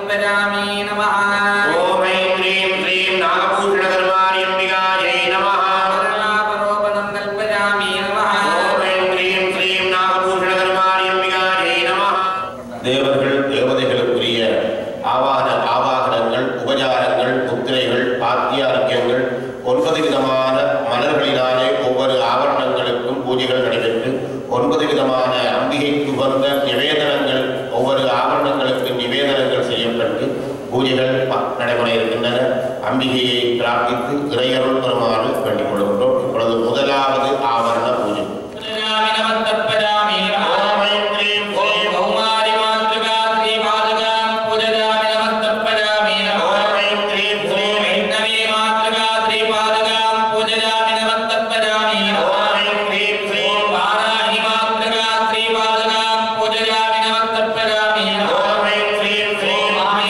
तत्परामि नमः ஓம் ஐம் ह्रीं श्रीं नागभूषणधर्मार्यम्बिकायै नमः करुणापरोपणं कल्पयामि नमः ஓம் ஐம் ह्रीं श्रीं नागभूषणधर्मार्यम्बिकायै நமः தேவர்கள் தேவதைகளுக்குரிய ஆவான ஆவாகனங்கள் உபச்சாரங்கள் முத்திரைகள் பாத்தியார்க்கியங்கள் ஒன்பது விதமான மலர்களினாலே ஒவ்வொரு ஆவரணங்களுக்கும் பூஜைகள் நடைபெற்று ஒன்பது விதமான அம்பிகைக்கு உகந்த நிவேதனங்கள் ஒவ்வொரு ஆவரணங்களுக்கு நிவேதனங்கள் செய்யப்பட்டு பூஜைகள் ப- நடைபெற இருக்கின்றன அம்பிகையை பிரார்த்தித்து இறையருள் பெறுமாறு வேண்டிக் கொள்கின்றோம் இப்பொழுது முதலாவது ஆவரண பூஜை तत्परामि नमः तत्परामि नमः ஓம் ஐம் ह्रीं ॐ श्रीं कौमारि मातृका श्रीपादकां पूजयामि नमः तत्परामि नमः ஓம் ஐம் ह्रीं श्रीं वैष्णवी मातृका श्रीपादकां पूजयामि नमः तत्परामि नमः ஓம் ஐம் ह्रीं श्रीं ॐ वाराहि मातृका श्रीपादकां पूजयामि नमः तत्परामि नमः ஓம் ஐம் ह्रीं श्रीं ॐ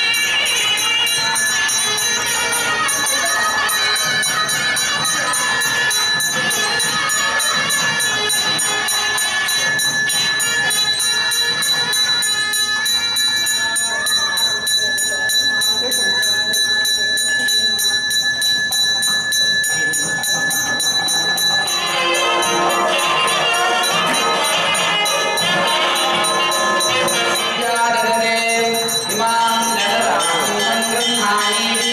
विद्याधरे इमां नररामं गृह्णामि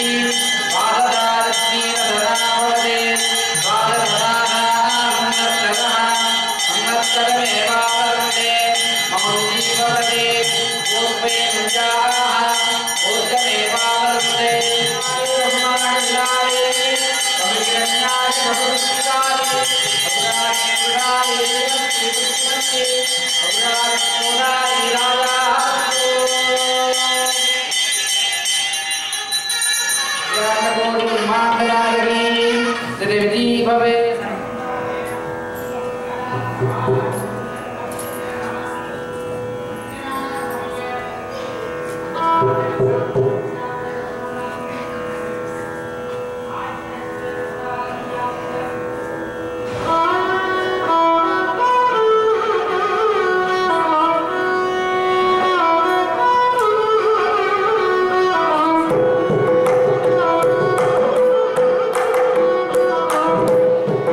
वाददारश्रीरधरावदे वाददानां नर्तकः संवत्सरमेवावरन्दे मौञ्जीवदे पूर्वे मुञ्जाः ऊर्जमेवावरन्दे ब्रह्माण्डाय पवित्रन्याय बहुविष्टाय अग्राणेन्द्राय श्रीकृष्णस्य अग्राणेन्द्राय भवे Thank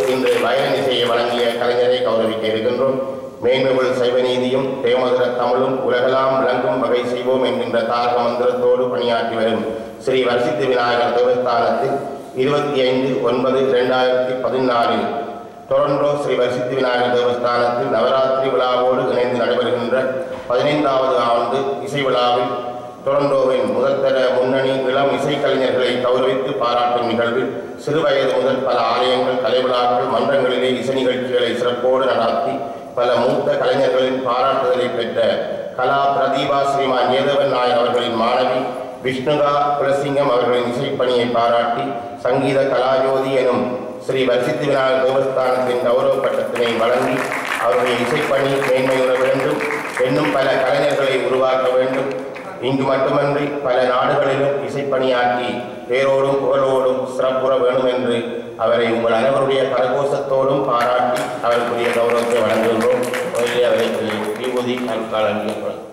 இன்று வயலின் இசையை வழங்கிய கலைஞரை கௌரவிக்க இருக்கின்றோம் மேன்மைகள் சைவ நீதியும் தேமதுர தமிழும் உலகெல்லாம் விளங்கும் வகை செய்வோம் என்கின்ற தாரக மந்திரத்தோடு பணியாற்றி வரும் ஸ்ரீ வர்ஷித்து விநாயகர் தேவஸ்தானத்தில் இருபத்தி ஐந்து ஒன்பது இரண்டாயிரத்தி பதினாலில் டொரண்டோ ஸ்ரீ வர்ஷித்து விநாயகர் தேவஸ்தானத்தில் நவராத்திரி விழாவோடு இணைந்து நடைபெறுகின்ற பதினைந்தாவது ஆண்டு இசை விழாவில் டொரண்டோவின் முதல்தர முன்னணி இளம் இசைக்கலைஞர்களை கௌரவித்து பாராட்டும் நிகழ்வில் சிறுவயது முதல் பல ஆலயங்கள் கலை விழாக்கள் மன்றங்களிலே இசை நிகழ்ச்சிகளை சிறப்போடு நடாத்தி பல மூத்த கலைஞர்களின் பாராட்டுதலை பெற்ற கலா பிரதீபா ஸ்ரீமான் ஏதவன் நாயர் அவர்களின் மாணவி விஷ்ணுகா குலசிங்கம் அவர்களின் இசைப்பணியை பாராட்டி சங்கீத கலாஜோதி எனும் ஸ்ரீ வர்ஷித்து விநாயகர் தேவஸ்தானத்தின் கௌரவ பட்டத்தினை வழங்கி அவருடைய இசைப்பணி மேன்மையுற வேண்டும் இன்னும் பல கலைஞர்களை உருவாக்க வேண்டும் இங்கு மட்டுமன்றி பல நாடுகளிலும் இசைப்பணியாற்றி பேரோடும் புகழோடும் சிறப்புற வேண்டும் என்று அவரை உங்கள் அனைவருடைய கரகோஷத்தோடும் பாராட்டி அவருக்குரிய கௌரவத்தை வழங்குகின்றோம் முதலில் அவரை விபூதி அல்கால் அணிய